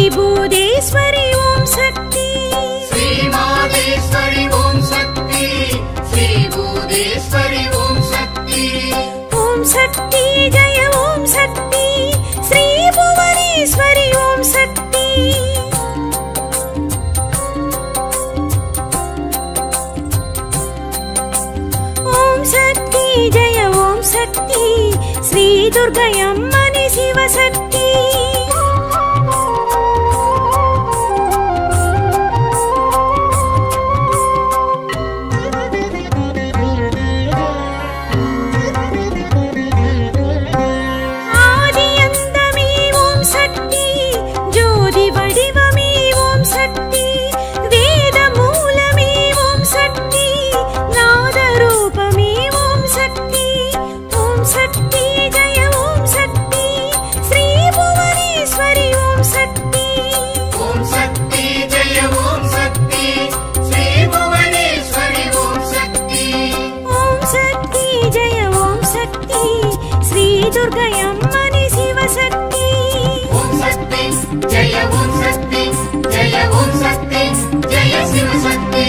ஸ்ரீபூதேஸ்வரி ஓம் சக்தி श्रीमादेश्वरि ॐ शक्ति श्रीभूदेश्वरि ॐ शक्ति ஓம் சக்தி ஜெய ஓம் சக்தி ஸ்ரீபுவனேஸ்வரி ஓம் சக்தி ஓம் சக்தி ஜெய ஓம் சக்தி ஸ்ரீ துர்கையம்மணி சிவசக்தி ஆதியந்தமே ஓம் சக்தி ஜோதி வடிவமே ஓம் சக்தி வேத மூலமே ஓம் சக்தி நாத ரூபமே ஓம் சக்தி ஓம் சக்தி ஜெய ஓம் சக்தி ஸ்ரீ புவனேஸ்வரி ஓம் சக்தி ॐ शक्ति जय ॐ शक्ति श्रीभुवनेश्वरि ॐ शक्ति ஓம் சக்தி ஜெய ஓம் சக்தி ஸ்ரீ துர்கையம்மணி சிவசக்தி ॐ शक्ति जय ॐ शक्ति जय ॐ शक्ति जय शिवशक्ति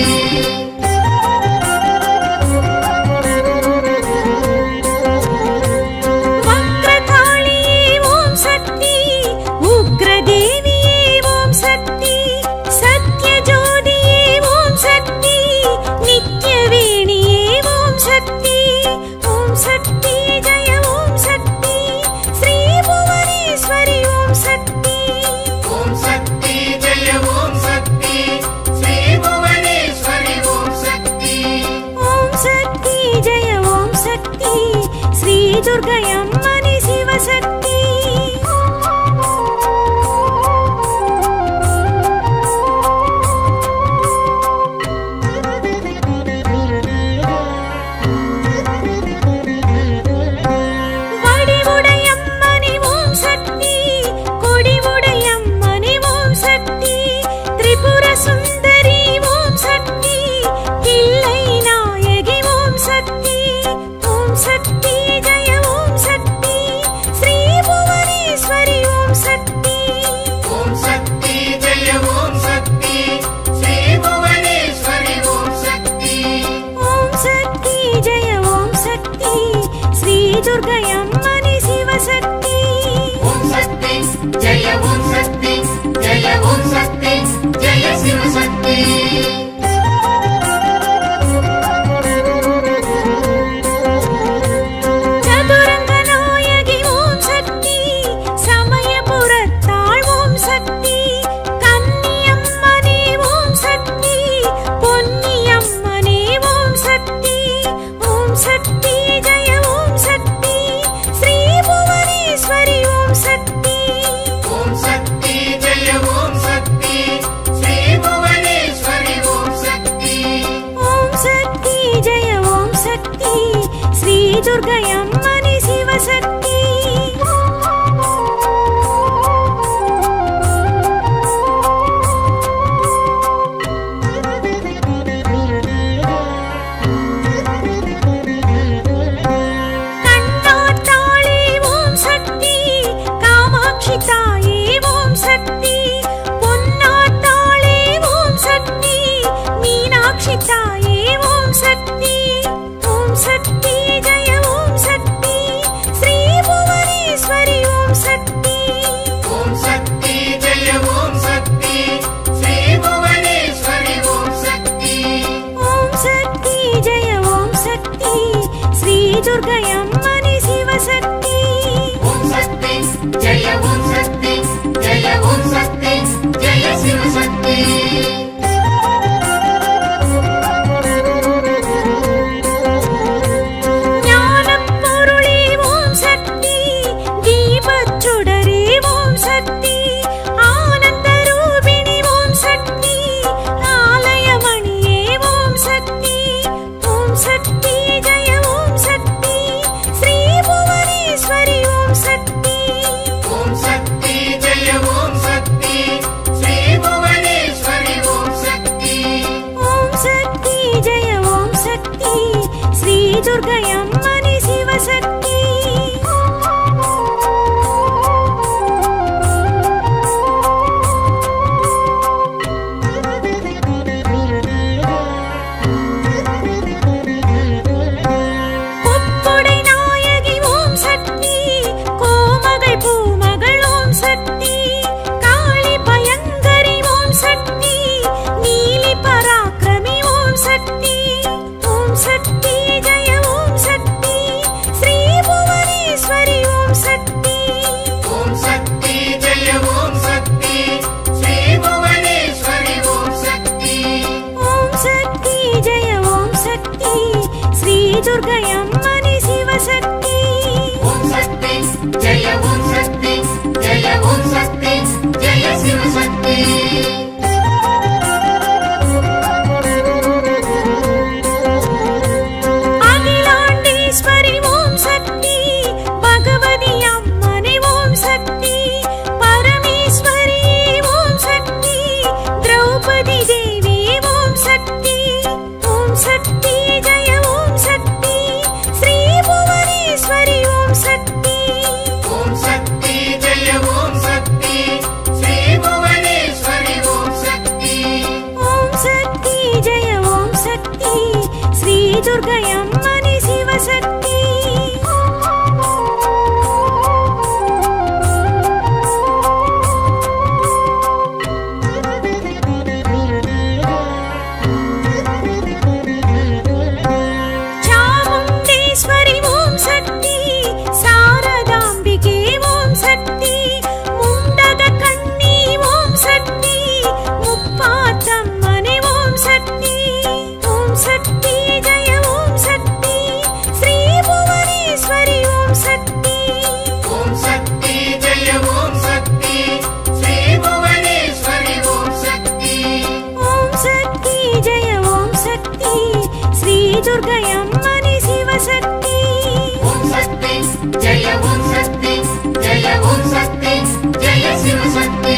வக்ரகாளியே ஓம் சக்தி உக்ரதேவியே ஓம் சக்தி சத்யஜோதியே ஓம் சக்தி நித்யவேணியே ஓம் சக்தி ஓம் சக்தி ஜெய ஓம் சக்தி ஸ்ரீ புவனேஸ்வரி ஓம் சக்தி ॐ शक्ति जय ॐ शक्ति श्रीभुवनेश्वरि ॐ शक्ति ஓம் சக்தி ஜெய ஓம் சக்தி ஸ்ரீ துர்கையம்மணி சிவசக்தி வடிவுடையம்மணி ஓம் சக்தி கொடிவுடையம்மணி ஓம் சக்தி திரிபுர சுந்தரி ஓம் சக்தி கிள்ளை நாயகி ஓம் சக்தி ஓம் சக்தி ஜெய ஓம் சக்தி ஸ்ரீ புவனேஸ்வரி ஓம் சக்தி ॐ शक्ति जय ॐ शक्ति श्रीभुवनेश्वरि ॐ शक्ति ஓம் சக்தி ஜெய ஓம் சக்தி ஸ்ரீ துர்கையம்மணி சிவசக்தி ॐ शक्ति जय ॐ शक्ति जय ॐ शक्ति जय शिवशक्ति சதுரங்க நாயகி ஓம் சக்தி சமயபுரத்தாள் ஓம் சக்தி கன்னியம்மனே ஓம் சக்தி பொன்னியம்மனே ஓம் சக்தி ஓம் சக்தி ஜெய ஓம் சக்தி ஸ்ரீ புவனேஸ்வரி ஓம் சக்தி ॐ शक्ति जय ॐ शक्ति श्रीभुवनेश्वरि ॐ शक्ति ஓம் சக்தி ஜெய ஓம் சக்தி ஸ்ரீ துர்கையம்மணி சிவசக்தி கண்ணாத்தாளே ஓம் சக்தி காமாட்சி தாயே ஓம் சக்தி பொன்னாத்தாளே ஓம் சக்தி மீனாட்சி தாயே ஓம் சக்தி ஓம் சக்தி ஜெய ஓம் சக்தி ஸ்ரீ புவனேஸ்வரி ஓம் சக்தி ॐ शक्ति जय ॐ शक्ति श्रीभुवनेश्वरि ॐ शक्ति ஓம் சக்தி ஜெய ஓம் சக்தி ஸ்ரீ துர்கையம்மணி சிவசக்தி ॐ शक्ति जय ॐ शक्ति जय ॐ शक्ति जय शिवशक्ति ஞானப் பொருளே ஓம் சக்தி தீபச் சுடரே ஓம் சக்தி ஆனந்த ரூபிணி ஓம் சக்தி ஆலயமணியே ஓம் சக்தி ஓம் சக்தி ஜெய ஓம் சக்தி जय ॐ शक्ति जय ॐ शक्ति जय शिवशक्ति அகிலாண்டேஸ்வரி ஓம் சக்தி பகவதி அம்மனை ஓம் சக்தி பரமேஸ்வரி ஓம் சக்தி திரௌபதி தேவி ஓம் சக்தி ஓம் சக்தி ஜெய ஓம் சக்தி ஸ்ரீ புவனேஸ்வரி ஓம் சக்தி ॐ शक्ति जय ॐ शक्ति श्री भुवनेश्वरि ॐ शक्ति ஓம் சக்தி ஜெய ஓம் சக்தி ஸ்ரீ துர்கை அம்மனை சிவசக்தி சாமுண்டேஸ்வரி ஓம் சக்தி சாரதாம்பிகே ஓம் சக்தி முண்டக கண்ணி ஓம் சக்தி முப்பாத்தம்மனை ஓம் சக்தி ஓம் சக்தி ஜெய ஓம் சக்தி ஸ்ரீ புவனேஸ்வரி ஓம் சக்தி ॐ शक्ति जय ॐ शक्ति श्री भुवनेश्वरि ॐ शक्ति ஓம் சக்தி ஜெய ஓம் சக்தி ஸ்ரீ துர்கை அம்மனை சிவசக்தி ॐ शक्ति जय ॐ शक्ति जय ॐ शक्ति जय शिवशक्ति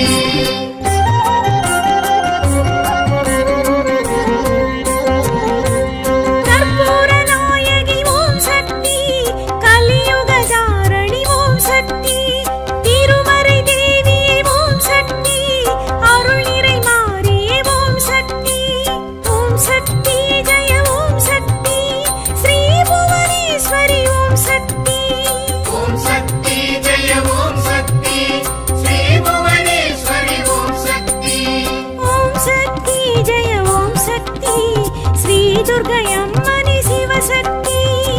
கற்பூர நாயகி ஓம் சக்தி கலியுக தாரணி ஓம் சக்தி திருமறை தேவி ஓம் சக்தி அருள் நிறை மாறியே ஓம் சக்தி ஓம் சக்தி ஜெய ஓம் சக்தி ஸ்ரீ புவனேஸ்வரி ஓம் சக்தி ॐ शक्ति जय ॐ शक्ति श्री भुवनेश्वरि ॐ शक्ति ஓம் சக்தி ஜெய ஓம் சக்தி ஸ்ரீ துர்கை அம்மனை சிவசக்தி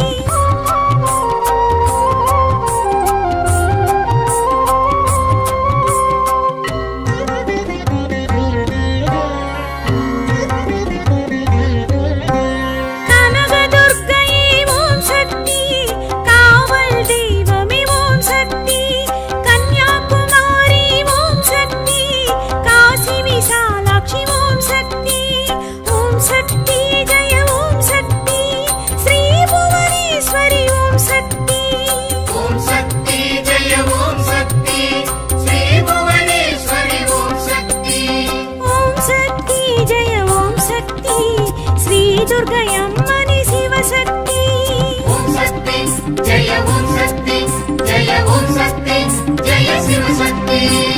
கனகதுர்க்கையே ஓம் சக்தி காவல் தெய்வமே ஓம் சக்தி கன்னியாகுமாரி ஓம் சக்தி காசி விசாலாட்சி ஓம் சக்தி ஓம் சக்தி ஜெய ஓம் சக்தி ஸ்ரீ புவனேஸ்வரி ஓம் சக்தி ॐ शक्ति जय ॐ शक्ति श्री भुवनेश्वरि ॐ शक्ति ஓம் சக்தி ஜெய ஓம் சக்தி ஸ்ரீ துர்கை அம்மனை சிவசக்தி ॐ शक्ति जय ॐ शक्ति जय ॐ शक्ति जय शिवशक्ति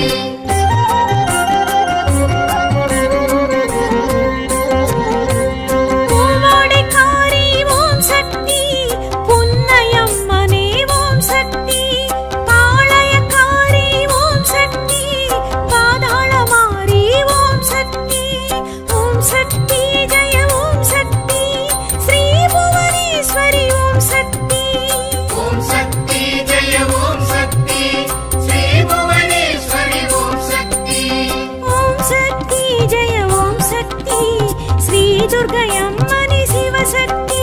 பூவாடைக்காரி ஓம் சக்தி புன்னையம்மனே ஓம் சக்தி பாளையக்காரி ஓம் சக்தி பாதாளமாரி ஓம் சக்தி ஓம் சக்தி ஜெய ஓம் சக்தி ஸ்ரீ புவனேஸ்வரி ஓம் சக்தி ॐ शक्ति जय ॐ शक्ति श्री भुवनेश्वरि ॐ शक्ति ஓம் சக்தி ஜெய ஓம் சக்தி ஸ்ரீ துர்கை அம்மனை சிவசக்தி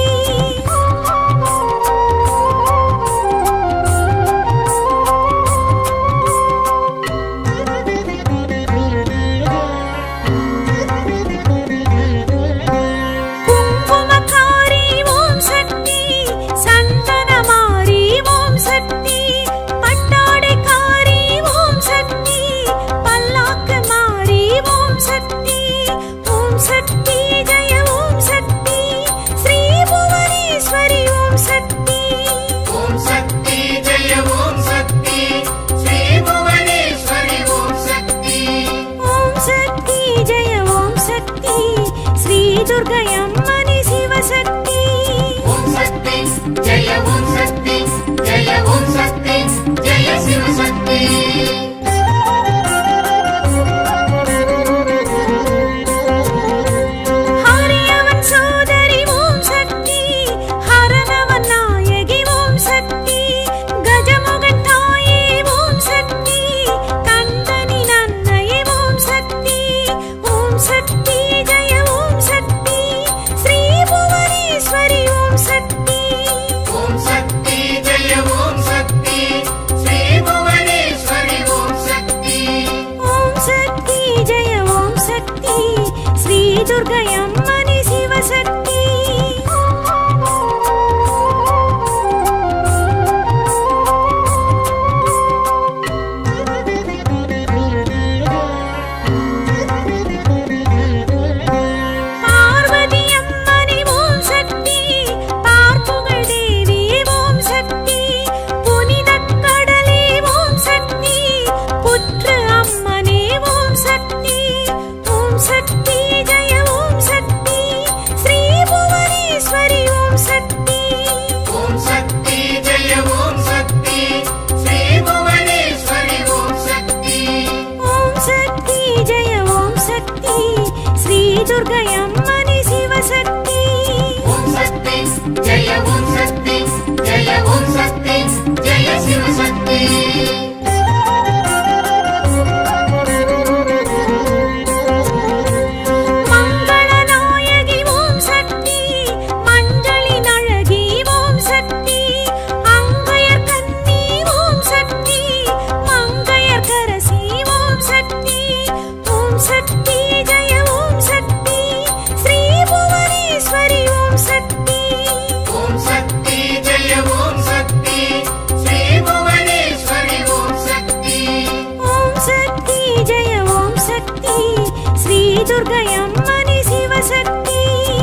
குங்குமக்காரி ஓம் சக்தி சந்தனமாரி ஓம் சக்தி பட்டாடைக்காரி ஓம் சக்தி பல்லாக்கு மாரி ஓம் சக்தி ஓம் சக்தி ஜெய ஓம் சக்தி ஸ்ரீ புவனேஸ்வரி ஓம் சக்தி ॐ शक्ति जय ॐ शक्ति श्री भुवनेश्वरि ॐ शक्ति ஓம் சக்தி ஜெய ஓம் சக்தி ஸ்ரீ துர்கை அம்மனை சிவசக்தி ॐ शक्ति जय ॐ शक्ति जय ॐ शक्ति जय शिवशक्ति ஹரியவன் சோதரி ஓம் சக்தி ஹரனவன் நாயகி ஓம் சக்தி கஜமுகன் தாயே ஓம் சக்தி கந்தனி நன்னையே ஓம் சக்தி ஓம் சக்தி ஜெய ஓம் சக்தி ஸ்ரீ புவனேஸ்வரி ஓம் சக்தி ॐ शक्ति जय ॐ शक्ति श्री துர்கை அம்மணி சிவசக்தி பார்வதி அம்மணி ஓம் சக்தி பார்ப்புகழ் தேவி ஓம் சக்தி புனிதக் கடலே ஓம் சக்தி புற்று அம்மனே ஓம் சக்தி ஓம் சக்தி ஜெய ஓம் சக்தி ஸ்ரீ புவனேஸ்வரி ஓம் சக்தி ஓம் சக்தி ஜெய ஓம் சக்தி ஸ்ரீ புவனேஸ்வரி ஓம் சக்தி ஓம் சக்தி ஜெய ஓம் சக்தி ஸ்ரீ துர்கை அம்மணி சிவசக்தி ஓம் சக்தி ஜெய ஓம் சக்தி ஜெய ஓம் சக்தி ஜெய சிவசக்தி மங்களநாயகி ஓம் சக்தி மஞ்சளின் அழகி ஓம் சக்தி அங்கையர் கன்னி ஓம் சக்தி மங்கையர் கரசி ஓம் சக்தி ஓம் சக்தி ஜெய ஓம் சக்தி ஸ்ரீ புவனேஸ்வரி ஓம் சக்தி ஓம் சக்தி ஜெய ஓம் சக்தி ஸ்ரீ புவனேஸ்வரி ஓம் சக்தி ஓம் சக்தி ஜெய ஓம் சக்தி ஸ்ரீ துர்கை அம்மணி சிவசக்தி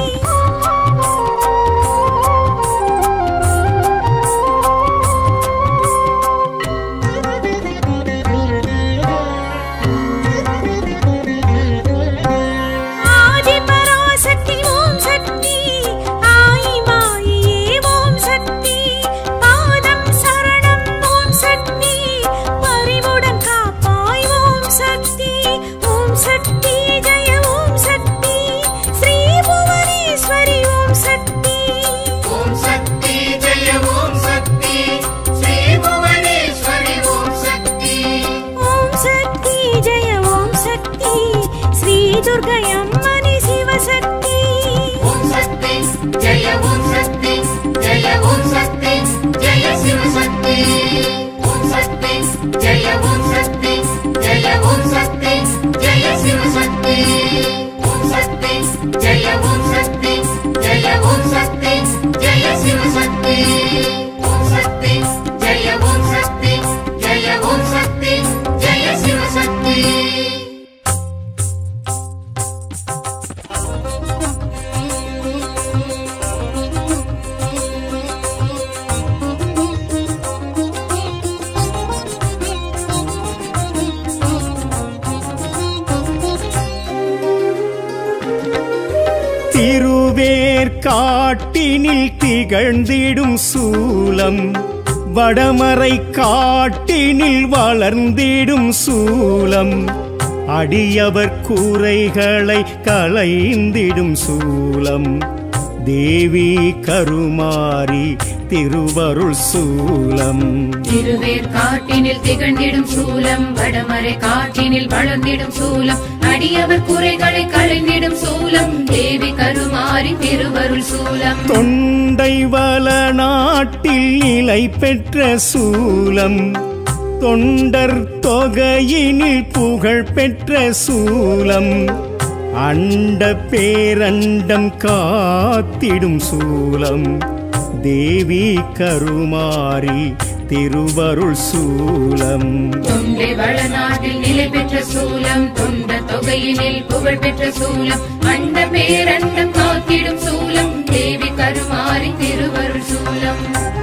ஆதி பராசக்தி ஓம் சக்தி ஆயி மாயியே ஓம் சக்தி பாதம் சரணம் ஓம் சக்தி பரிவுடன் காப்பாய் ஓம் சக்தி ஓம் சக்தி ஜெய ஓம் சக்தி ஸ்ரீ புவனேஸ்வரி ஓம் சக்தி ஓம் சக்தி ஜெய ஓம் சக்தி ஸ்ரீ புவனேஸ்வரி ஓம் சக்தி ஓம் சக்தி ஜெய ஓம் சக்தி ஸ்ரீ துர்கை அம்மணி சிவசக்தி ஓம் சக்தி ஜெய ஓம் சக்தி ஜெய ஓம் சக்தி ஜெய சிவசக்தி ஓம் சக்தி ஜெய ஓம் சக்தி ஜெய ஓம் சக்தி ஜெய சிவசக்தி ஓம் சக்தி ஜெய ஓம் சக்தி ஜெய ஓம் சக்தி ஜெய சிவசக்தி ஓம் சக்தி ஜெய ஓம் சக்தி ஜெய ஓம் சக்தி ஜெய சிவசக்தி திருவேற்காட்டினில் திகழ்ந்திடும் சூலம் வடமறை காட்டினில் வளர்ந்திடும் சூலம் அடியவர் கூரைகளை களைந்திடும் சூலம் தேவி கருமாரி திருவருள் சூலம் திருவேர் காட்டினில் திகழ்ந்திடும் சூலம் வடமறை காட்டினில் வளர்ந்திடும் சூலம் அடியவர் குறைகளை களைந்திடும் சூலம் தேவி கருமாரி திருவருள் சூலம் தொண்டை வள நாட்டில் நிலை பெற்ற சூலம் தொண்டர் தொகையினில் புகழ் பெற்ற சூலம் அண்ட பேரண்டம் காத்திடும் சூலம் தேவி கருமாரி திருவருள் சூலம் தொண்டை வளநாட்டில் நிலை பெற்ற சூலம் தொண்ட தொகையினில் புகழ் பெற்ற சூலம் அண்ட பேரண்டம் காத்திடும் சூலம் தேவி கருமாரி திருவருள் சூலம்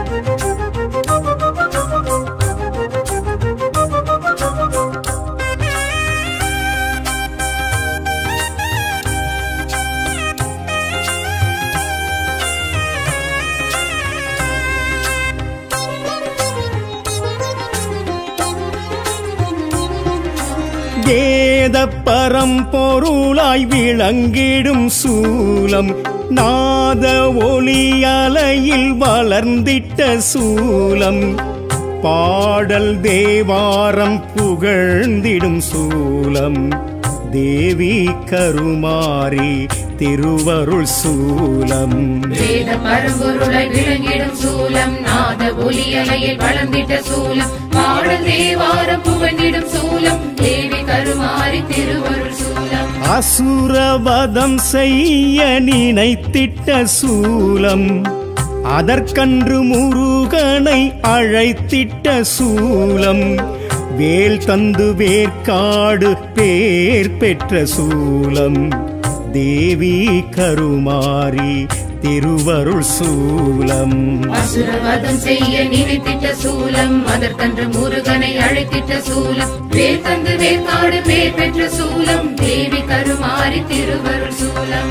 வேத பரம்பொருளாய் விளங்கிடும் சூலம் நாத ஒளி அலையில் வளர்ந்திட்ட சூலம் பாடல் தேவாரம் புகழ்ந்திடும் சூலம் தேவி கருமாரி திருவருள் சூலம் வேத பரம்பொருளாய் விளங்கிடும் சூலம் நாத ஒலியலையில் வளர்ந்திட்ட சூலம் பாடல் தேவாரம் புகழ்ந்திடும் சூலம் தேவி கருமாரி திருவருள் சூலம் அசுரவதம் செய்ய நினைத்திட்ட சூலம் அதற்கன்று முருகனை அழைத்திட்ட சூலம் வேல் தந்து வேர்க்காடு பேர் பெற்ற சூலம் தேவி கருமாரி திருவருள் சூலம் அசுரவதம் செய்ய நினைத்திட்ட சூலம் அதற்கன்று முருகனை அழைத்திட்ட சூலம் வேர் தந்து வேர்க்காடு பேர் பெற்ற சூலம் தேவி கருமாரி திருவருள் சூலம்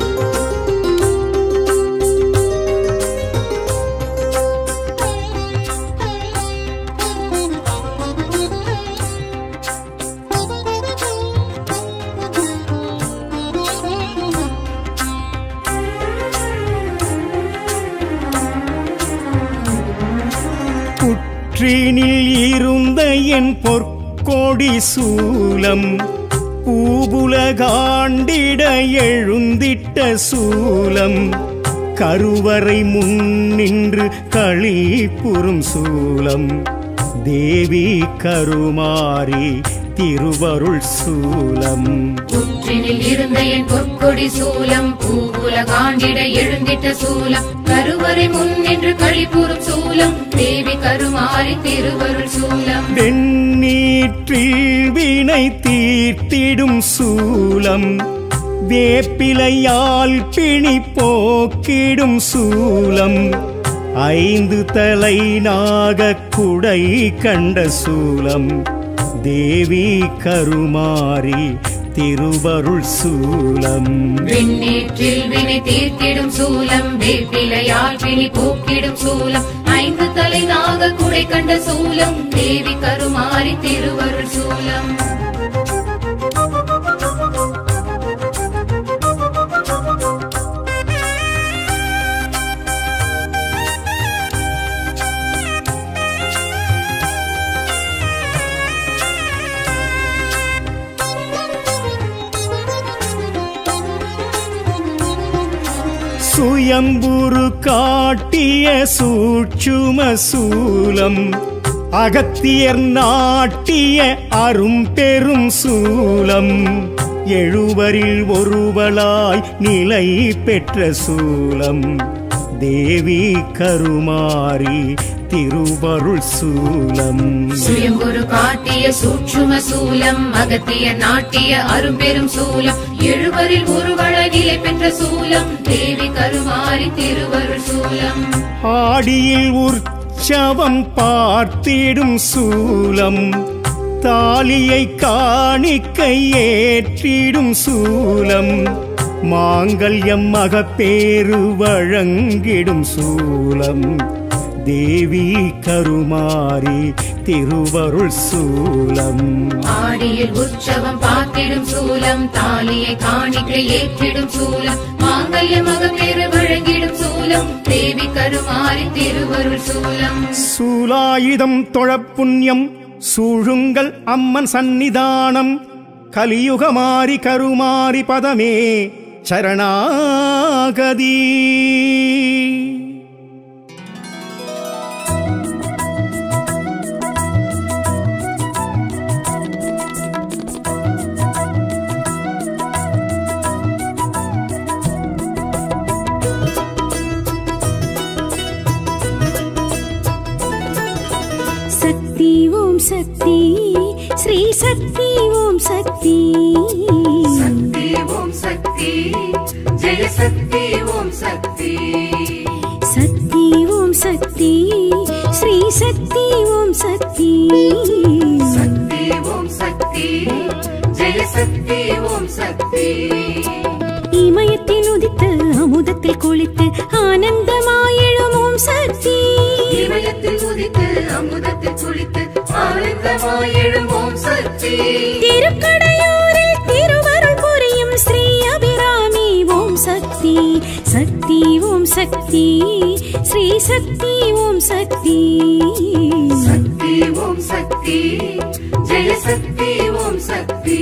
புற்றினில் இருந்த என் பொற்கொடி சூலம் பூபுலகாண்டிட எழுந்திட்ட சூலம் கருவறை முன்னின்று களிப்புறும் சூலம் தேவி கருமாரி திருவருள் சூலம் புற்றினில் இருந்த என் பொற்கொடி சூலம் பூவுல காண்டிட எழுந்திட்ட சூலம் கருவறை முன் நின்று கழிப்புறும் சூலம் தேவி கருமாரி திருவருள் சூலம் வெண்ணீற்றில் வினை தீர்த்திடும் சூலம் வேப்பிலையால் பிணி போக்கிடும் சூலம் ஐந்து தலை நாகக் குடை கண்ட சூலம் தேவி கருமாரி திருவருள் சூலம் விண்ணேற்றில் வினை தீர்த்திடும் சூலம் வேப்பிலையால் பிணி போக்கிடும் சூலம் ஐந்து தலை நாக குடை கண்ட சூலம் தேவி கருமாரி திருவருள் சூலம் சுயம்புரு காட்டிய சூட்சும சூலம் அகத்தியர் நாட்டிய அரும்பெரும் சூலம் எழுவரில் ஒருவளாய் நிலை பெற்ற சூலம் தேவி கருமாரி திருவருள் சூலம் சுயம்புரு காட்டிய சூட்சும சூலம் அகத்திய நாட்டிய அரும்பெரும் சூலம் எழுவரில் ஒருவள நிலை பெற்ற சூலம் தேவி கருமாரி திருவருள் சூலம் ஆடியில் உற்சவம் பார்த்திடும் சூலம் தாலியை காணிக்கை ஏற்றிடும் சூலம் மாங்கல்யம் மகப்பேறு வழங்கிடும் சூலம் தேவி கருமாரி திருவருள் சூலம் ஆடியில் உற்சவம் பார்த்திடும் சூலம் தாலியை காணிக்கை ஏற்றிடும் சூலம் மாங்கல்ய மகப்பேறு வழங்கிடும் சூலம் தேவி கருமாரி திருவருள் சூலம் சூலாயுதம் தொழப்புண்ணியம் சூழுங்கள் அம்மன் சந்நிதானம் கலியுகமாரி கருமாரி பதமே சரணாகதி சக்தி ஓம் சக்தி ஸ்ரீ சக்தி ஓம் சக்தி சக்தி ஓம் சக்தி ஜெய சக்தி ஓம் சக்தி சக்தி ஓம் சக்தி ஸ்ரீ சக்தி ஓம் சக்தி சக்தி ஓம் சக்தி ஜெய சக்தி ஓம் சக்தி இமயத்தில் உதித்து அமுதத்தில் குளித்து ஆனந்தமாயெழும் ஓம் சக்தி இமயத்தில் உதித்து அமுதத்தில் குளித்து ஆனந்தமாய் எழும் ஓம் சக்தி திருக்கடையூரில் திருவருள் புரியும் ஸ்ரீ அபிராமி ஓம் சக்தி சக்தி ஓம் சக்தி ஸ்ரீ சக்தி ஓம் சக்தி சக்தி ஓம் சக்தி ஜெய சக்தி ஓம் சக்தி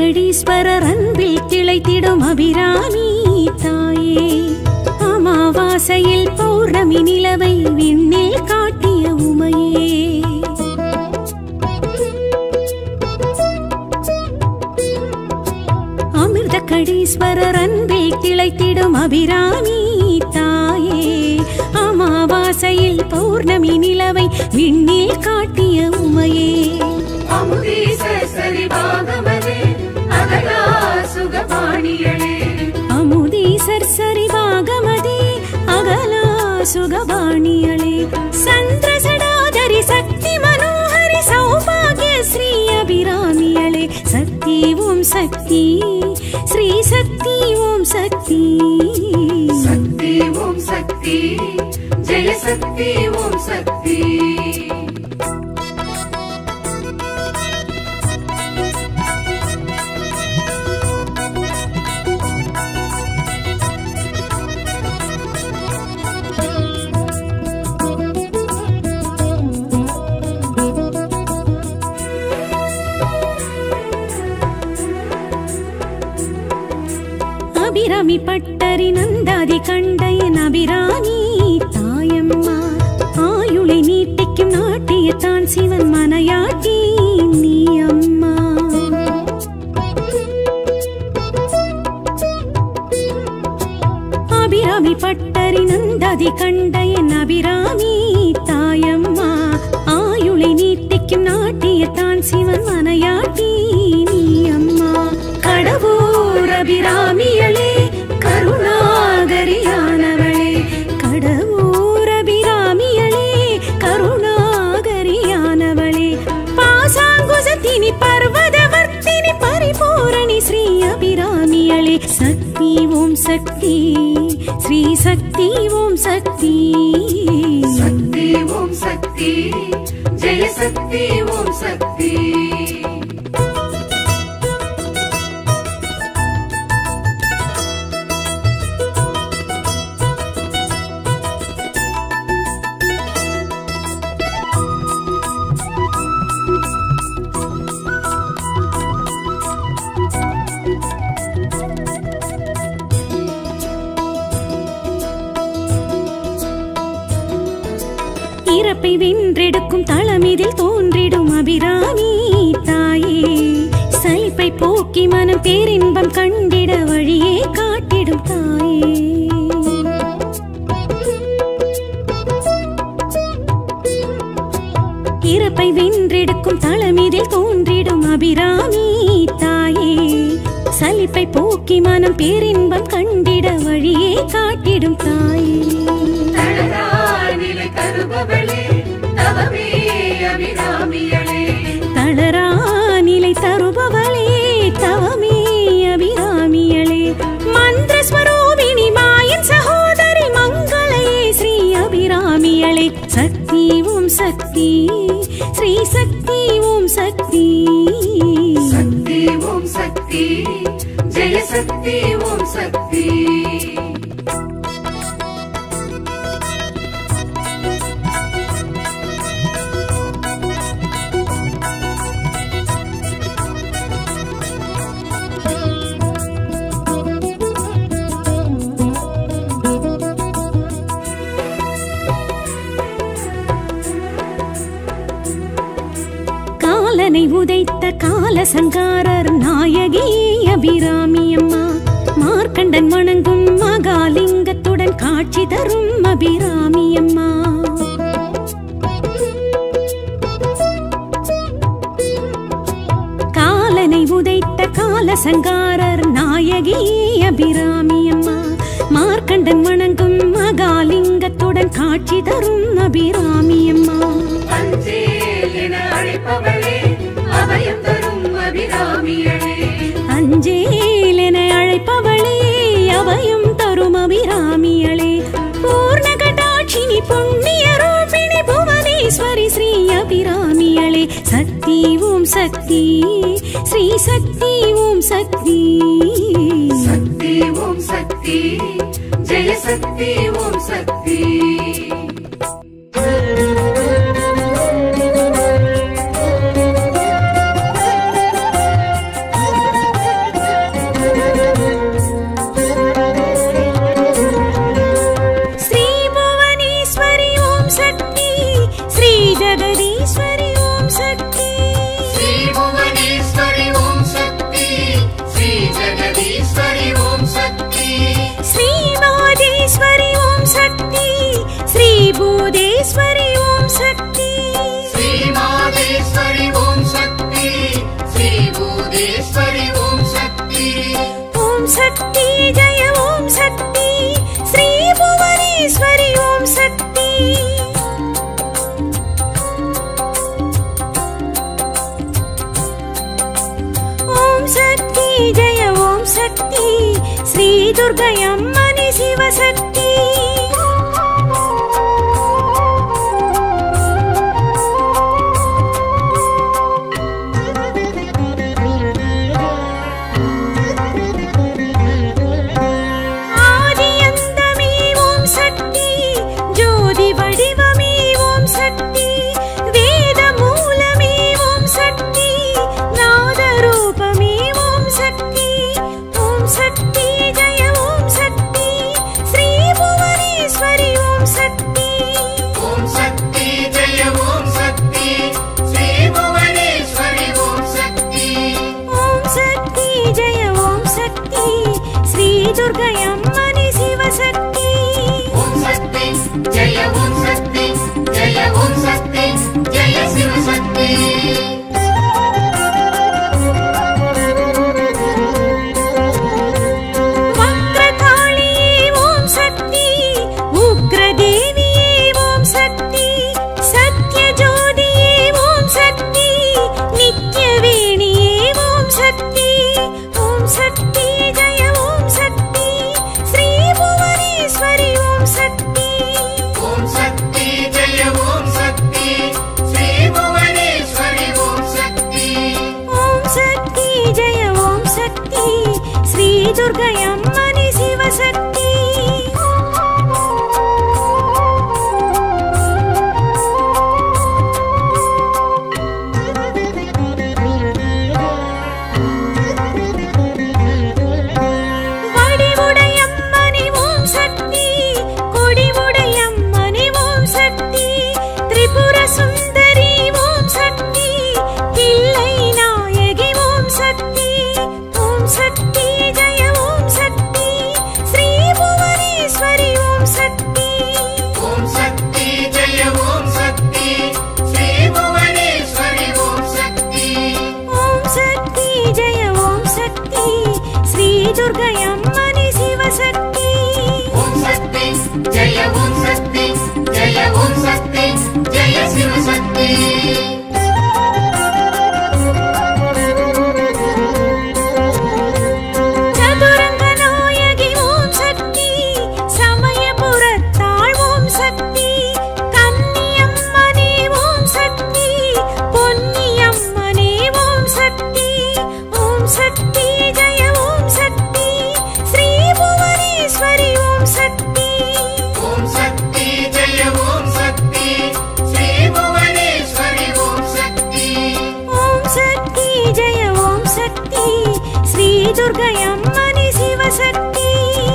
அமிர்தகடீஸ்வரர் அன்பில் திளைத்திடும் அபிராமி தாயே அமாவாசையில் பௌர்ணமி நிலவை விண்ணில் காட்டிய உமையே அமிர்தகடீஸ்வரர் அன்பில் திளைத்திடும் அபிராமி தாயே அமாவாசையில் பௌர்ணமி நிலவை விண்ணில் காட்டிய உமையே அமுதீச சரிபாகமதே அகலா சுகபாணியளே அமுதீசர் சரிவாகமதே அகலா சுகபாணியளே சந்திரசடாதரி சக்தி மனோஹரி சௌபாகிய ஸ்ரீ அபிராமியளே சக்தி ஓம் சக்தி ஸ்ரீ சக்தி ஓம் சக்தி சக்தி ஓம் சக்தி ஜெய சக்தி ஓம் சக்தி அபிராமி பட்டரி நந்தாதி கண்டையன் அபிராமி தாயம்மா ஆயுளை நீட்டிக்கும் நாட்டியத்தான் சிவன் மனையாட்டி நீ அம்மா அபிராமி பட்டரி நந்தாதி கண்டையன் அபிராமி தாயம்மா ஆயுளை நீட்டிக்கும் நாட்டியத்தான் சிவன் மனையாட்டி நீ அம்மா கடவுர் அபிராமியளே கருணாகரியானவளே கடவுர் அபிராமியளே கருணாகரியானவளே பாசாங்குசத்தினி பர்வதவர்த்தினி பரிபூரணி ஸ்ரீ அபிராமியளே சக்தி ஓம் சக்தி ஸ்ரீ சக்தி ஓம் சக்தி சக்தி ஓம் சக்தி ஜெய சக்தி ஓம் சக்தி இறப்பை வென்றெடுக்கும் தளமிதில் தோன்றிடும் அபிராமி தாயே சலிப்பை போக்கி மனம் பேரின்பம் கண்டிட வழியே காட்டிடும் தாயே இறப்பை வென்றெடுக்கும் தளமிதில் தோன்றிடும் அபிராமி தாயே சலிப்பை போக்கி மனம் பேரின்பம் கண்டிட வழியே காட்டிடும் தாயே தளரா நிலை தருபவளே தவமே அபிராமியளே தளரா நிலை தருபவளே தவமே அபிராமியளே மந்திர ஸ்வரூபிணி மாயன் சகோதரி மங்களையே ஸ்ரீ அபிராமியளே சக்தி ஓம் சக்தி ஸ்ரீ சக்தி ஓம் சக்தி சக்தி ஓம் சக்தி ஜெய சக்தி ஓம் சக்தி காலனை உதைத்த கால சங்காரர் நாயகி அபிராமி அம்மா மார்க்கண்டன் வணங்கும் மகாலிங்கத்துடன் காட்சி தரும் அபிராமி அம்மா காலனை உதைத்த கால சங்காரர் நாயகி அபிராமி அம்மா மார்க்கண்டன் வணங்கும் மகாலிங்கத்துடன் காட்சி தரும் அபிராமி அம்மா அஞ்சேல் என அழைப்பவளே அபயம் தரும் அபிராமியளே அஞ்சேல் என அழைப்பவளே அபயம் தரும் அபிராமியளே பூர்ண கடாட்சினி புண்ணிய ரூபிணி புவனேஸ்வரி ஸ்ரீ அபிராமியளே சக்தி ஓம் சக்தி ஸ்ரீ சக்தி ஓம் சக்தி சக்தி ஓம் சக்தி ஜெய சக்தி ஓம் சக்தி ஆ சக்தி ஜெய ஓம் சக்தி ஸ்ரீ புவனேஸ்வரி ஓம் சக்தி ஓம் சக்தி ஜெய ஓம் சக்தி ஸ்ரீ துர்கை அம்மனி சிவசக்தி ஆதி அந்தமே ஓம் சக்தி ஜோதி வடிவமே ஓம் சக்தி வேத மூலமே ஓம் சக்தி நாத ரூபமே ஓம் சக்தி ஓம் சக்தி ஜெய ஓம் சக்தி ஸ்ரீ புவனேஸ்வரி ஓம் சக்தி ஓம் சக்தி ஜெய ஓம் சக்தி ஸ்ரீ புவனேஸ்வரி ஓம் சக்தி ஓம் சக்தி ஜெய ஓம் சக்தி ஸ்ரீ துர்கை அம்மனி சிவசக்தி ஓம் சக்தி ஜெய ஓம் சக்தி ஜெய ஓம் சக்தி ஜெய சிவசக்தி வக்ரகாளியே ஓம் சக்தி உக்ரதேவியே ஓம் சக்தி சத்யஜோதியே ஓம் சக்தி நித்யவேணியே ஓம் சக்தி ஓம் சக்தி ஜெய ஓம் சக்தி ஸ்ரீ புவனேஸ்வரி ஓம் சக்தி ஓம் சக்தி ஜெய ஓம் சக்தி ஸ்ரீ புவனேஸ்வரி ஓம் சக்தி ஓம் சக்தி ஜெய ஓம் சக்தி ஸ்ரீ துர்கை அம்மனி சிவசக்தி வடிவுடையம்மனி ஓம் சக்தி கொடிவுடையம்மனி ஓம் சக்தி திரிபுர சுந்தரி ஓம் சக்தி தில்லை நாயகி ஓம் சக்தி ஓம் சக்தி ஜெய ஓம் சக்தி ஸ்ரீ புவனேஸ்வரி ஓம் சக்தி ஓம் சக்தி ஜெய ஓம் சக்தி ஸ்ரீ புவனேஸ்வரி ஓம் சக்தி ஓம் சக்தி ஜெய ஓம் சக்தி ஸ்ரீ துர்கை அம்மனி சிவசக்தி ஓம் சக்தி ஜெய ஓம் சக்தி ஜெய ஓம் சக்தி ஜெய சிவசக்தி சதுரங்க நாயகி ஓம் சக்தி சமயபுரத்தாள் ஓம் சக்தி கன்னியம்மனே ஓம் சக்தி பொன்னியம்மனே ஓம் சக்தி ஓம் சக்தி ஜெய ஓம் சக்தி ஸ்ரீ புவனேஸ்வரி ஓம் சக்தி ஓம் சக்தி ஜெய ஓம் சக்தி ஸ்ரீ புவனேஸ்வரி ஓம் சக்தி ஓம் சக்தி ஜெய ஓம் சக்தி ஸ்ரீ துர்கை அம்மனி சிவசக்தி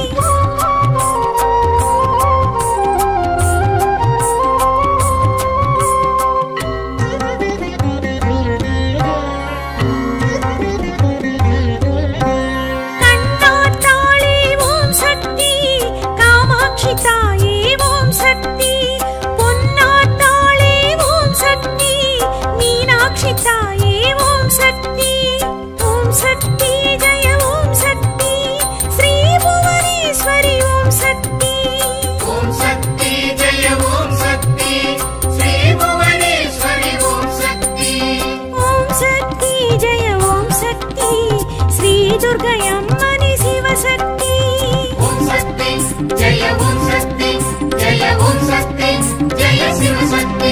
கண்ணாத்தாளே ஓம் சக்தி காமாட்சி தாயே ஓம் சக்தி பொன்னாத்தாளே ஓம் சக்தி மீனாட்சி தாயே ஓம் சக்தி ஓம் சக்தி ஜெய ஓம் சக்தி ஸ்ரீ புவனேஸ்வரி ஓம் சக்தி ஓம் சக்தி ஜெய ஓம் சக்தி ஸ்ரீ புவனேஸ்வரி ஓம் சக்தி ஓம் சக்தி ஜெய ஓம் சக்தி ஸ்ரீ துர்கை அம்மனி சிவசக்தி ஓம் சக்தி ஜெய ஓம் சக்தி ஜெய ஓம் சக்தி ஜெய சிவசக்தி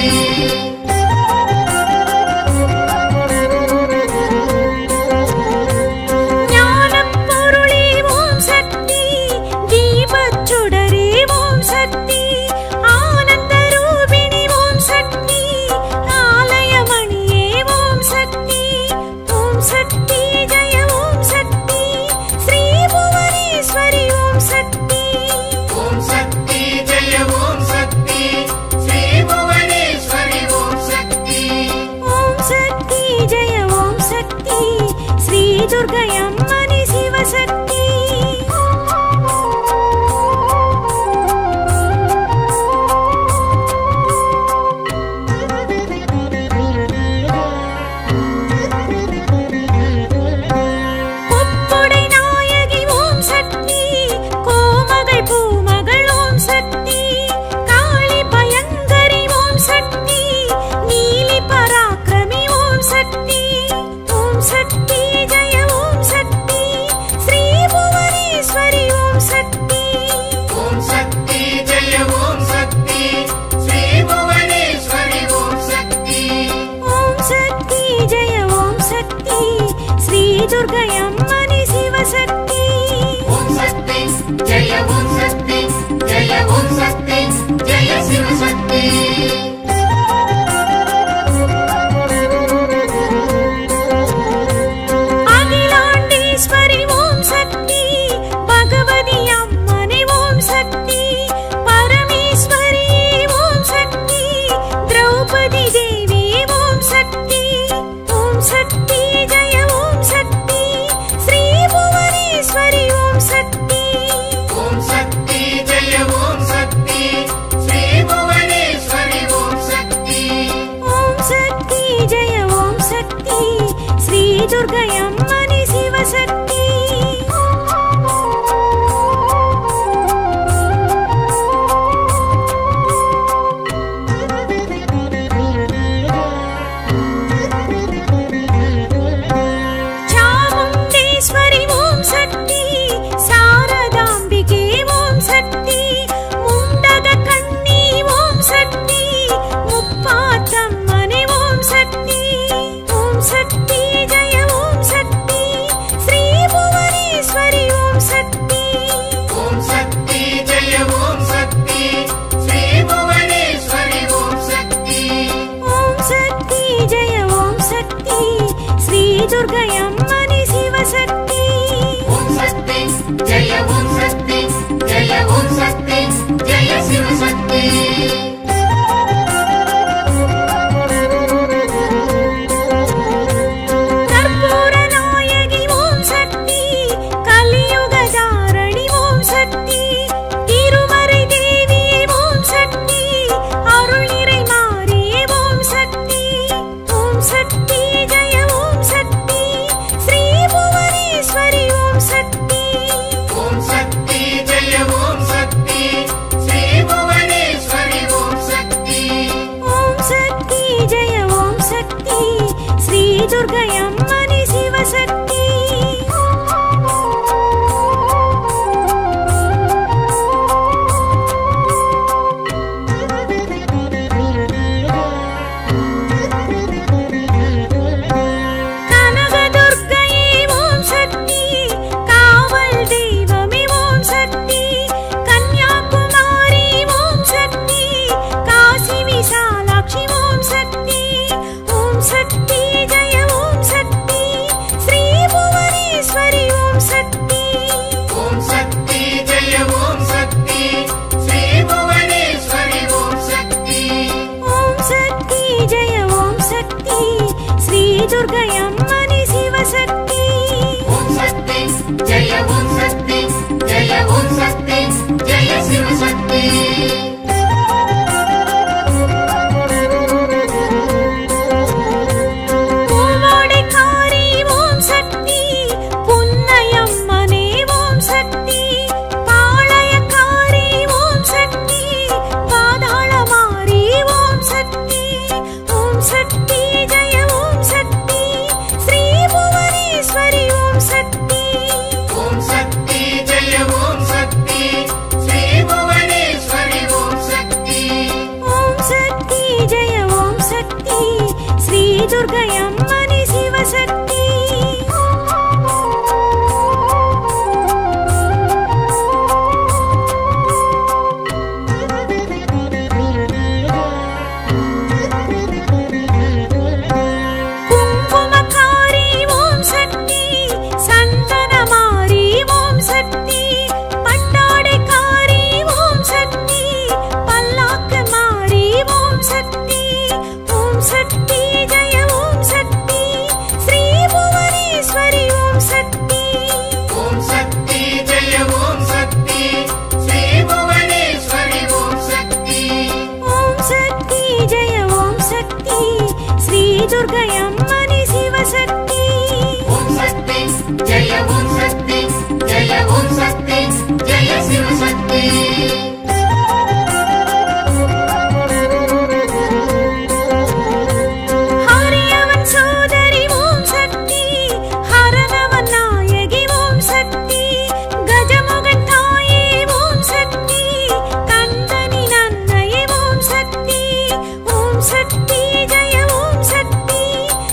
ஞானப் பொருளே ஓம் சக்தி தீபச் சுடரே ஓம் சக்தி ஆனந்த ரூபிணி ஓம் சக்தி ஆலயமணியே ஓம் சக்தி ஓம் சக்தி ஜெய ஓம் சக்தி ஸ்ரீ புவனேஸ்வரி ஓம் சக்தி ஓம் சக்தி ஜெய ஓம் சக்தி भुवनेश्वरि ॐ शक्ति ॐ शक्ति जय ॐ शक्ति श्री भुवनेश्वरि ॐ शक्ति ॐ शक्ति जय ॐ शक्ति श्री दुर्गयम्मनि शिवशक्ति चामुण्डेश्वरि ॐ शक्ति शारदाम्बिके ॐ शक्ति मुण्डगकन्नी ॐ शक्ति मुप्पातम्मने ॐ शक्ति ॐ शक्ति जय ॐ शक्ति श्रीभुवनेश्वरि ॐ शक्ति ॐ शक्ति जय ॐ शक्ति श्री भुवनेश्वरि ॐ शक्ति ॐ शक्ति जय ॐ शक्ति श्री दुर्गयम्मनि शिवशक्ति ॐ शक्ति जय ॐ शक्ति जय ॐ शक्ति जय शिवशक्ति कर्पूरनायकि ॐ शक्ति कलियुगधारणि ॐ शक्ति तिरुमறை देवी ॐ शक्ति अरुळिरै मारिये ॐ शक्ति ॐ शक्ति जय ॐ शक्ति श्री भुवनेश्वरि ॐ शक्ति ॐ शक्ति जय ॐ शक्ति श्री भुवनेश्वरि ॐ शक्ति ॐ शक्ति जय ॐ शक्ति श्री दुर्गयम्मनि शिवशक्ति கனகதுர்க்கையே ஓம் சக்தி காவல் தெய்வமே ஓம் சக்தி கன்னியாகுமாரி ஓம் சக்தி காசி விசாலாட்சி ஓம் சக்தி ஓம் சக்தி ஜெய ஓம் சக்தி ஸ்ரீ புவனேஸ்வரி ஓம் சக்தி ॐ शक्ति जय ॐ शक्ति श्री भुवनेश्वरि ॐ शक्ति ஓம் சக்தி ஜெய ஓம் சக்தி ஸ்ரீ துர்கயம்மணி சிவசக்தி ॐ शक्ति जय ॐ शक्ति जय ॐ शक्ति जय शिवशक्ति பூவோடைக்காரி ஓம் சக்தி புன்னையம்மனே ஓம் சக்தி பாளையக்காரி ஓம் சக்தி பாதாளமாரி ஓம் சக்தி ஓம் சக்தி ஜெய ஓம் சக்தி ஸ்ரீ புவனேஸ்வரி ஓம் சக்தி ॐ शक्ति जय ॐ शक्ति श्री भुवनेश्वरि ॐ शक्ति ஓம் சக்தி ஜெய ஓம் சக்தி ஸ்ரீ துர்கயம்மணி சிவசக்தி குங்குமக்காரி ஓம் சக்தி சந்தனமாரி ஓம் சக்தி பட்டாடைக்காரி ஓம் சக்தி பல்லாக்கு மாரி ஓம் சக்தி ஓம் சக்தி ஜெய ஓம் சக்தி ஸ்ரீ புவனேஸ்வரி ஓம் சக்தி ॐ शक्ति जय ॐ शक्ति श्री भुवनेश्वरि ॐ शक्ति ஓம் சக்தி ஜெய ஓம் சக்தி ஸ்ரீ துர்கயம்மணி சிவசக்தி ॐ शक्ति जय ॐ शक्ति जय ॐ शक्ति जय शिवशक्ति ஹரியவன் சோதரி ஓம் சக்தி ஹரனவன் நாயகி ஓம் சக்தி கஜமுகன் தாயே ஓம் சக்தி கந்தனி நன்னையே ஓம் சக்தி ஓம் சக்தி ஜெய ஓம் சக்தி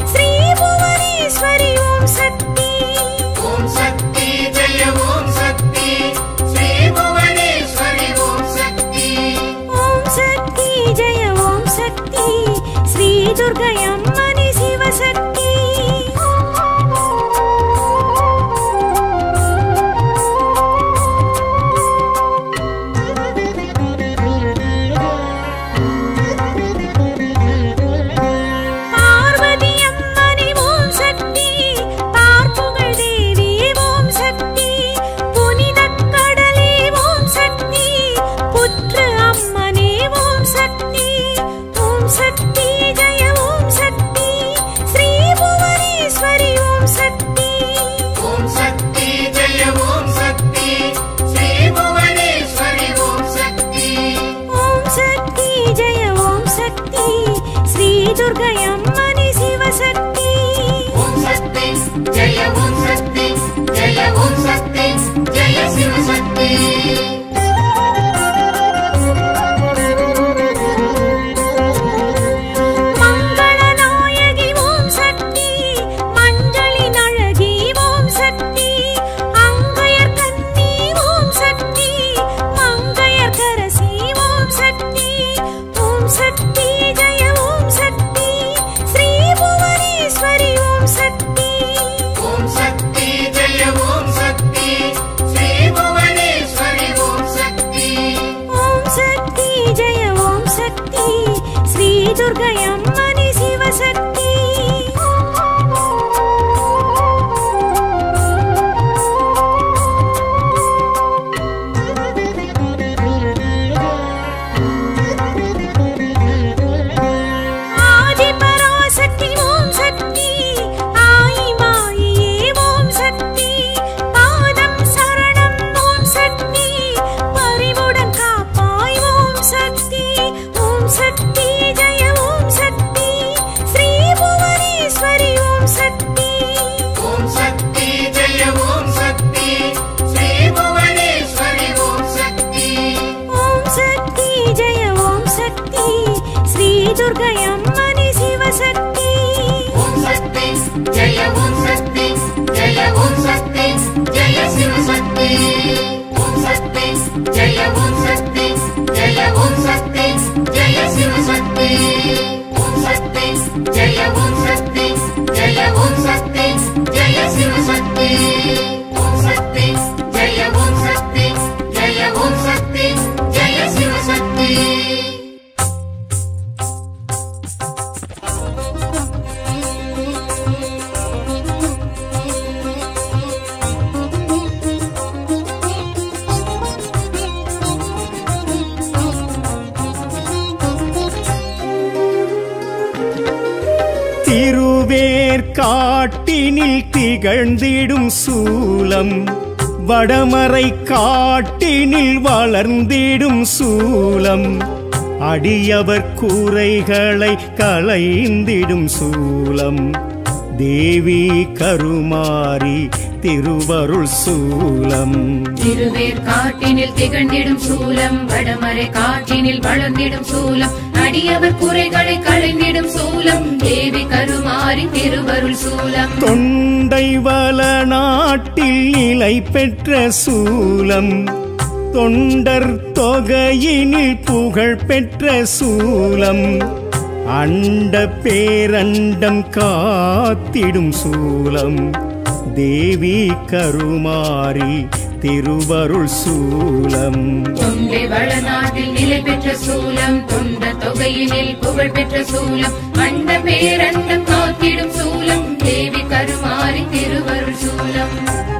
திருவேற்காட்டினில் திகழ்ந்திடும் சூலம் வடமறை காட்டினில் வளர்ந்திடும் சூலம் அடியவர் கூரைகளை களைந்திடும் சூலம் தேவி கருமாரி திருவருள் சூலம் திருவேற்காட்டினில் திகழ்ந்திடும் சூலம் வடமறை காட்டினில் வளர்ந்திடும் சூலம் அடியவர் குறைகளை களைந்திடும் சூலம் தேவி கருமாரி திருவருள் சூலம் தொண்டை வள நாட்டில் நிலை பெற்ற சூலம் தொண்டர் தொகையினில் புகழ் பெற்ற சூலம் அண்ட பேரண்டம் காத்திடும் சூலம் தேவி கருமாரி திருவருள் சூலம் தொண்டை வளநாட்டில் நிலை பெற்ற சூலம் தொண்ட தொகையினில் புகழ் பெற்ற சூலம் அண்ட பேரண்டம் காத்திடும் சூலம் தேவி கருமாரி திருவருள் சூலம்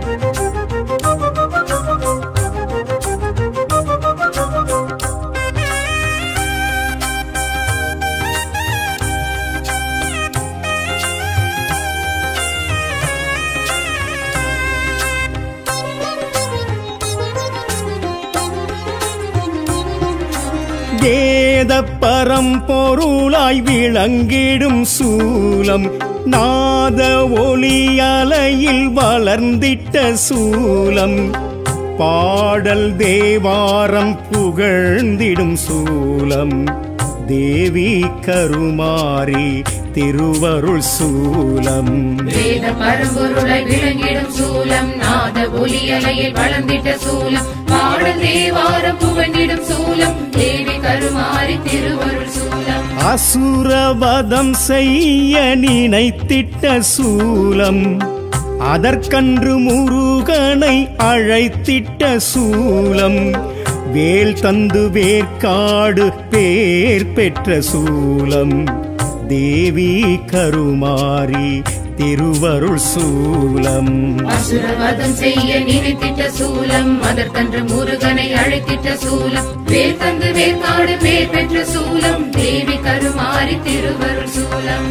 வேத பரம்பொருளாய் விளங்கிடும் சூலம் நாத ஒளி அலையில் வளர்ந்திட்ட சூலம் பாடல் தேவாரம் புகழ்ந்திடும் சூலம் தேவி கருமாரி திருவருள் சூலம் வேத பரம்பொருளை விளங்கிடும் சூலம் நாத ஒலியலையில் வளர்ந்திட்ட சூலம் பாடல் தேவாரம் புகழ்ந்திடும் சூலம் தேவி கருமாரி திருவருள் சூலம் அசுரவதம் செய்ய நினைத்திட்ட சூலம் அதற்கன்று முருகனை அழைத்திட்ட சூலம் வேல் தந்து வேர்க்காடு பேர் பெற்ற சூலம் தேவி கருமாரி திருவருள் சூலம் அசுரவதம் செய்ய நினைத்திட்ட சூலம் அதற்கன்று முருகனை அழைத்திட்ட சூலம் வேர் தந்து வேர்க்காடு பேர் பெற்ற சூலம் தேவி கருமாரி திருவருள் சூலம்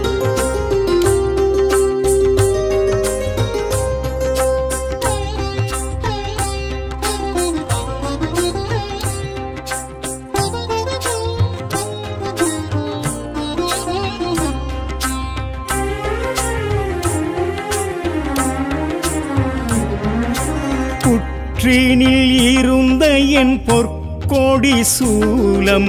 புற்றினில் இருந்த என் பொற்கொடி சூலம்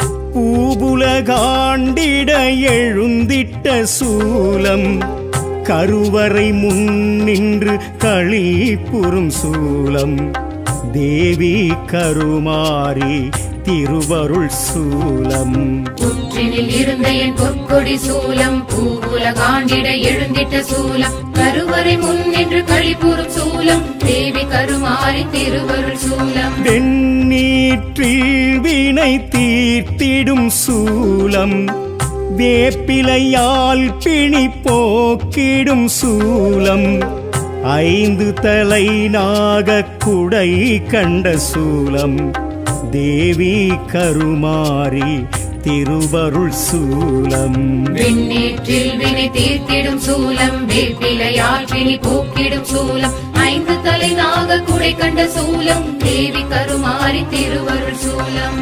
பூபுலகாண்டிட எழுந்திட்ட சூலம் கருவறை முன்னின்று களிப்புறும் சூலம் தேவி கருமாரி திருவருள் சூலம் புற்றினில் இருந்த என் பொற்கொடி சூலம் பூவுலகாண்டிட எழுந்திட்ட சூலம் கருவறை முன் நின்று கழிப்புறும் சூலம் தேவி கருமாரி திருவருள் சூலம் வெண்ணீற்றில் வினை தீர்த்திடும் சூலம் வேப்பிலையால் பிணி போக்கிடும் சூலம் ஐந்து தலை நாகக் குடை கண்ட சூலம் தேவி கருமாரி திருவருள் சூலம் விண்ணேற்றில் வினை தீர்த்திடும் சூலம் வேப்பிலையால் பிணி போக்கிடும் சூலம் ஐந்து தலை நாக குடை கண்ட சூலம் தேவி கருமாரி திருவருள் சூலம்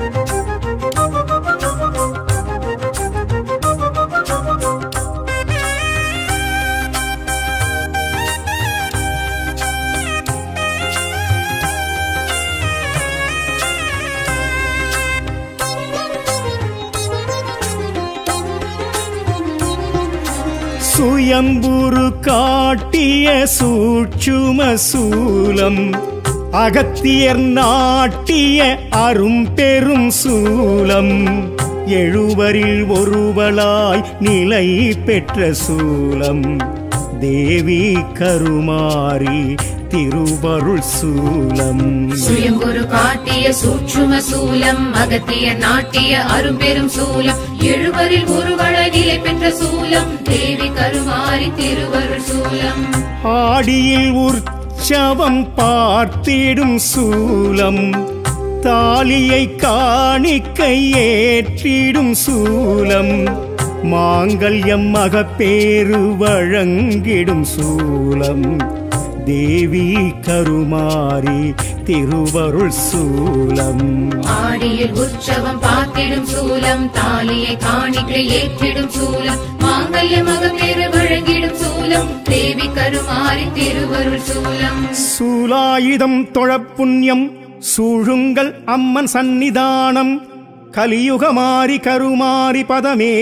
சுயம்புரு காட்டிய சூட்சும சூலம் அகத்தியர் நாட்டிய அரும்பெரும் சூலம் எழுவரில் ஒருவளாய் நிலை பெற்ற சூலம் தேவி கருமாரி திருவருள் சூலம் சுயம்புரு காட்டிய சூட்சும சூலம் அகத்திய நாட்டிய அரும்பெரும் சூலம் எழுவரில் ஒருவள நிலை பெற்ற சூலம் தேவி கருமாரி திருவருள் சூலம் ஆடியில் உற்சவம் பார்த்திடும் சூலம் தாலியை காணிக்கை ஏற்றிடும் சூலம் மாங்கல்யம் மகப்பேறு வழங்கிடும் சூலம் தேவி கருமாரி திருவருள் சூலம் ஆடியில் உற்சவம் பார்த்திடும் சூலம் தாலியை காணிக்கை ஏற்றிடும் சூலம் மாங்கல்ய மகப்பேறு வழங்கிடும் சூலம் தேவி கருமாரி திருவருள் சூலம் சூலாயுதம் தொழப்புண்ணியம் சூழுங்கள் அம்மன் சந்நிதானம் கலியுகமாரி கருமாரி பதமே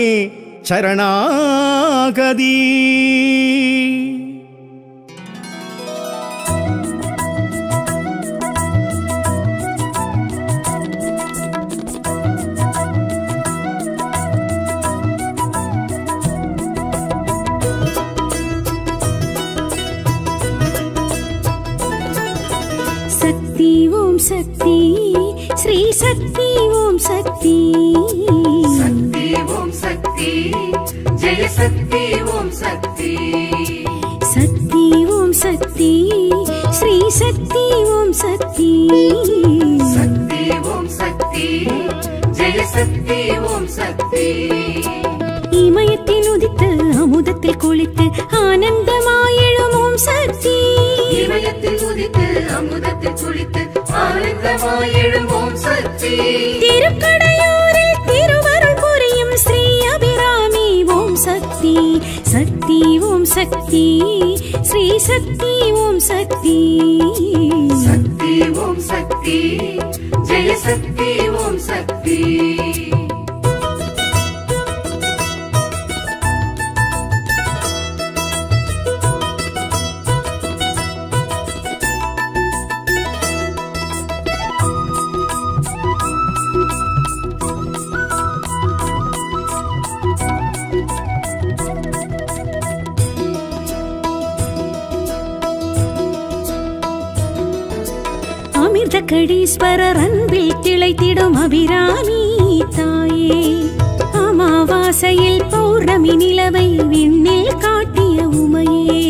சரணாகதி சக்தி ஓம் சக்தி ஸ்ரீ சக்தி ஓம் சக்தி சக்தி ஓம் சக்தி ஜெய சக்தி ஓம் சக்தி சக்தி ஓம் சக்தி ஸ்ரீ சக்தி ஓம் சக்தி சக்தி ஓம் சக்தி ஜெய சக்தி ஓம் சக்தி இமயத்தில் உதித்து அமுதத்தில் குளித்து ஆனந்தமாயெழும் ஓம் சக்தி இமயத்தில் உதித்து அமுதத்தில் குளித்து ஆனந்தமாய் எழும் ஓம் சக்தி திருக்கடையூரில் திருவருள் புரியும் ஸ்ரீ அபிராமி ஓம் சக்தி சக்தி ஓம் சக்தி ஸ்ரீ சக்தி ஓம் சக்தி சக்தி ஓம் சக்தி ஜெய சக்தி ஓம் சக்தி அமிர்த கடீஸ்வரர் அன்பில் திளைத்திடும் அபிராமி தாயே அமாவாசையில் பௌர்ணமி நிலவை விண்ணில் காட்டிய உமையே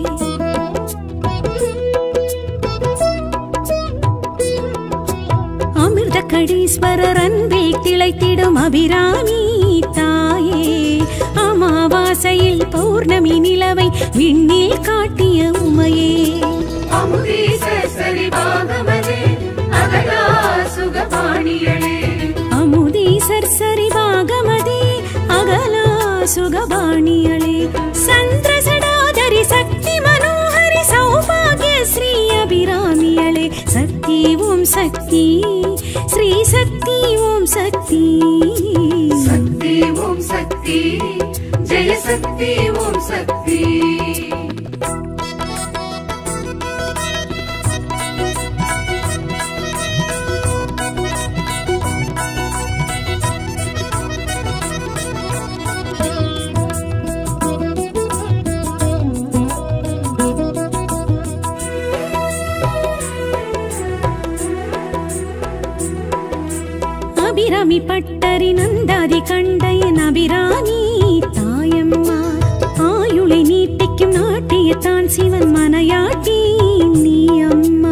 அமிர்த கடீஸ்வரர் அன்பில் திளைத்திடும் அபிராமி தாயே அமாவாசையில் பௌர்ணமி நிலவை விண்ணில் காட்டிய உமையே அமுதீச சரி பாகமதே அகலா சுகபாணியளே அமுதீசர் சரிவாகமதே அகலா சுகபாணியளே சந்திரசடாதரி சக்தி மனோஹரி சௌபாகிய ஸ்ரீ அபிராமியளே சக்தி ஓம் சக்தி ஸ்ரீ சக்தி ஓம் சக்தி சக்தி ஓம் சக்தி ஜெய சக்தி ஓம் சக்தி அபிராமி பட்டரி நந்தாதி கண்டையன் அபிராமி தாயம்மா ஆயுளை நீட்டிக்கும் நாட்டியத்தான் சிவன் மனையாட்டி நீ அம்மா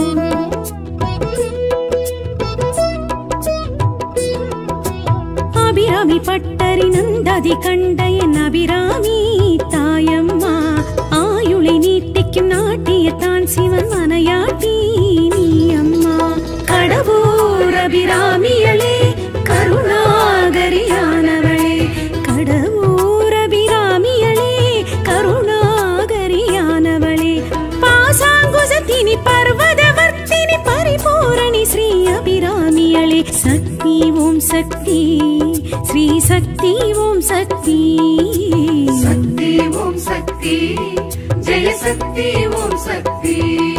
அபிராமி பட்டரி நந்தாதி கண்டையன் அபிராமி தாயம்மா ஆயுளை நீட்டிக்கும் நாட்டியத்தான் சிவன் மனையாட்டி நீ அம்மா கடவுர் அபிராமியளே கருணாகரியானவளே கடவுர் அபிராமியளே கருணாகரியானவளே பாசாங்குசத்தினி பர்வதவர்த்தினி பரிபூரணி ஸ்ரீ அபிராமியளே சக்தி ஓம் சக்தி ஸ்ரீ சக்தி ஓம் சக்தி சக்தி ஓம் சக்தி ஜெய சக்தி ஓம் சக்தி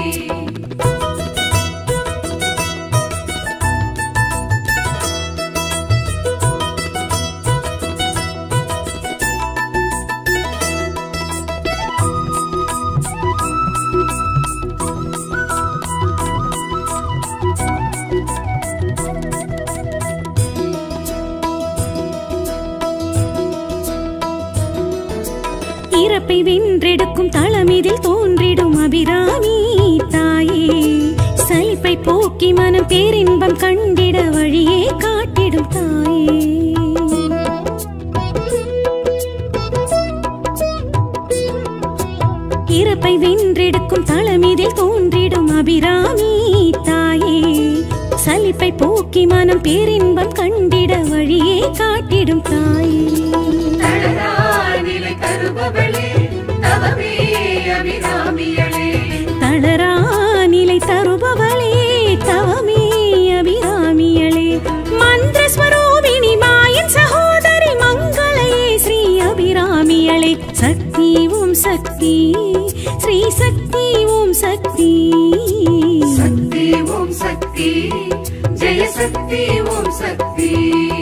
இறப்பை வென்றெடுக்கும் தளமிதில் தோன்றிடும் அபிராமி தாயே சலிப்பை போக்கி மனம் பேரின்பம் கண்டிட வழியே காட்டிடும் தாயே நோக்கி மனம் பேரின்பம் கண்டிட வழியே காட்டிடும் தாயே தளரா நிலை தருபவளே தவமே அபிராமியளே தளரா நிலை தருபவளே தவமே அபிராமியளே மந்திர ஸ்வரூபிணி மாயன் சகோதரி மங்களையே ஸ்ரீ அபிராமியளே சக்தி ஓம் சக்தி ஸ்ரீ சக்தி ஓம் சக்தி சக்தி ஓம் சக்தி ஜெய சக்தி ஓம் சக்தி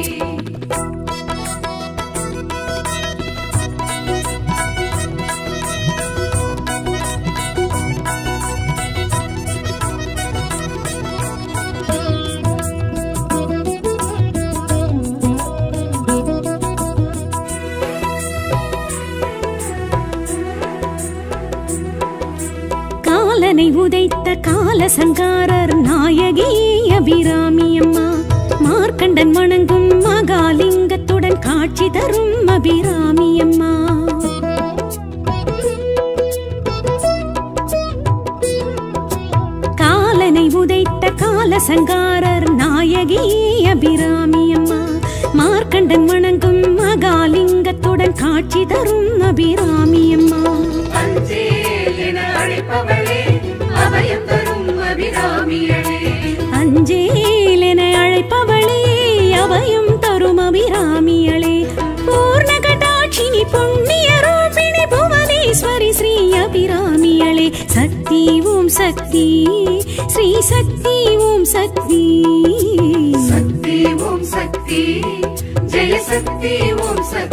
காலனை உதைத்த கால சங்காரர் நாயகி அபிராமி அம்மா மார்க்கண்டன் வணங்கும் மகாலிங்கத்துடன் காட்சி தரும் அபிராமி அம்மா காலனை உதைத்த கால சங்காரர் நாயகி அபிராமி அம்மா மார்க்கண்டன் வணங்கும் மகாலிங்கத்துடன் காட்சி தரும் அபிராமி அம்மா அஞ்சேல் என அழைப்பவளே அபயம் தரும் அபிராமியளே அஞ்சேல் என அழைப்பவளே அபயம் தரும் அபிராமியளே பூர்ண கடாட்சினி புண்ணிய ரூபிணி புவனேஸ்வரி ஸ்ரீ அபிராமியளே சக்தி ஓம் சக்தி ஸ்ரீ சக்தி ஓம் சக்தி சக்தி ஓம் சக்தி ஜெய சக்தி ஓம் சக்தி